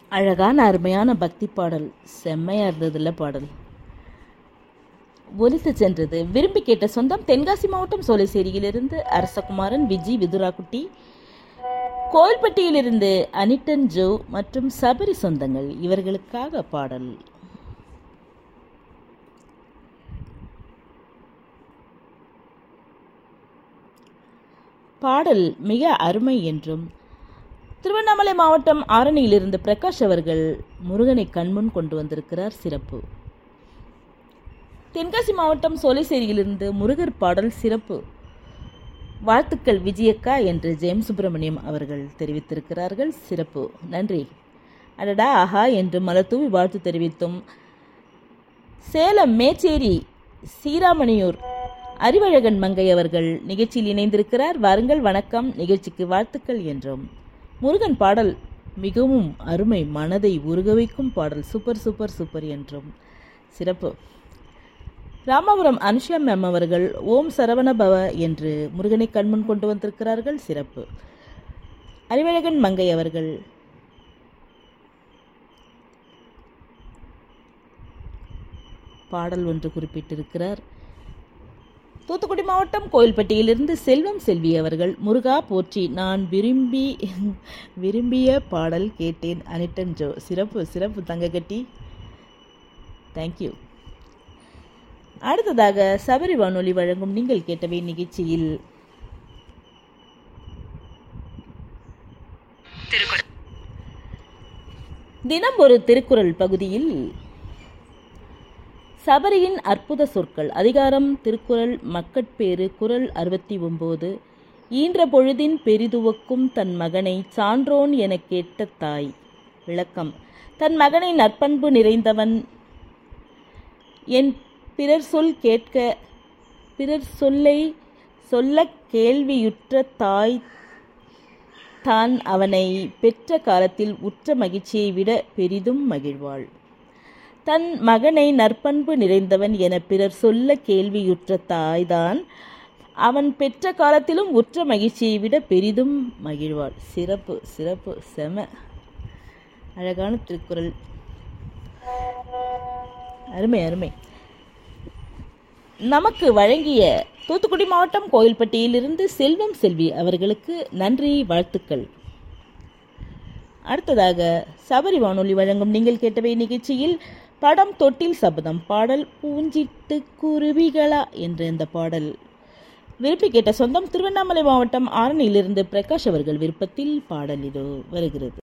அழகான அருமையான பக்தி பாடல் செம்மையாக இருந்ததுல பாடல் ஒலித்து சென்றது விரும்பி கேட்ட சொந்தம் தென்காசி மாவட்டம் சோலைசேரியிலிருந்து அரசகுமாரன் விஜி விதுராக்குட்டி கோயில்பட்டியிலிருந்து அனிட்டன் ஜோ மற்றும் சபரி சொந்தங்கள் இவர்களுக்காக பாடல் பாடல் மிக அருமை என்றும் திருவண்ணாமலை மாவட்டம் ஆரணியிலிருந்து பிரகாஷ் அவர்கள் முருகனை கண்முன் கொண்டு வந்திருக்கிறார் சிறப்பு தென்காசி மாவட்டம் சோலைசேரியிலிருந்து முருகர் பாடல் சிறப்பு வாழ்த்துக்கள் விஜயக்கா என்று ஜெயம் சுப்பிரமணியம் அவர்கள் தெரிவித்திருக்கிறார்கள் சிறப்பு நன்றி அடடா ஆஹா என்று மலத்தூவி வாழ்த்து தெரிவித்தும் சேலம் மேச்சேரி சீராமணியூர் அறிவழகன் மங்கை அவர்கள் நிகழ்ச்சியில் இணைந்திருக்கிறார் வாருங்கள் வணக்கம் நிகழ்ச்சிக்கு வாழ்த்துக்கள் என்றும் முருகன் பாடல் மிகவும் அருமை மனதை உருக வைக்கும் பாடல் சூப்பர் சூப்பர் சூப்பர் என்றும் சிறப்பு ராமபுரம் அனுஷா மேம் அவர்கள் ஓம் சரவண பவ என்று முருகனை கண்முன் கொண்டு வந்திருக்கிறார்கள் சிறப்பு அறிவழகன் மங்கை அவர்கள் பாடல் ஒன்று குறிப்பிட்டிருக்கிறார் தூத்துக்குடி மாவட்டம் கோயில்பட்டியிலிருந்து செல்வம் செல்வி அவர்கள் முருகா போற்றி நான் விரும்பி விரும்பிய பாடல் கேட்டேன் அனிட்டன் ஜோ சிறப்பு சிறப்பு தங்கக்கட்டி தேங்க்யூ அடுத்ததாக சபரி வானொலி வழங்கும் நீங்கள் கேட்டவை நிகழ்ச்சியில் தினம் ஒரு திருக்குறள் பகுதியில் சபரியின் அற்புத சொற்கள் அதிகாரம் திருக்குறள் மக்கட்பேறு குரல் அறுபத்தி ஒன்பது ஈன்ற பொழுதின் பெரிதுவக்கும் தன் மகனை சான்றோன் எனக் கேட்ட தாய் விளக்கம் தன் மகனை நற்பண்பு நிறைந்தவன் என் பிறர் சொல் கேட்க பிறர் சொல்லை சொல்ல கேள்வியுற்ற தாய் தான் அவனை பெற்ற காலத்தில் உற்ற மகிழ்ச்சியை விட பெரிதும் மகிழ்வாள் தன் மகனை நற்பண்பு நிறைந்தவன் என பிறர் சொல்ல கேள்வியுற்ற தாய்தான் அவன் பெற்ற காலத்திலும் உற்ற மகிழ்ச்சியை விட பெரிதும் மகிழ்வாள் சிறப்பு சிறப்பு செம அழகான திருக்குறள் அருமை அருமை நமக்கு வழங்கிய தூத்துக்குடி மாவட்டம் கோயில்பட்டியிலிருந்து செல்வம் செல்வி அவர்களுக்கு நன்றி வாழ்த்துக்கள் அடுத்ததாக சபரி வானொலி வழங்கும் நீங்கள் கேட்டவை நிகழ்ச்சியில் படம் தொட்டில் சபதம் பாடல் பூஞ்சிட்டு குருவிகளா என்ற இந்த பாடல் விருப்பி கேட்ட சொந்தம் திருவண்ணாமலை மாவட்டம் ஆரணியிலிருந்து பிரகாஷ் அவர்கள் விருப்பத்தில் பாடல் இது வருகிறது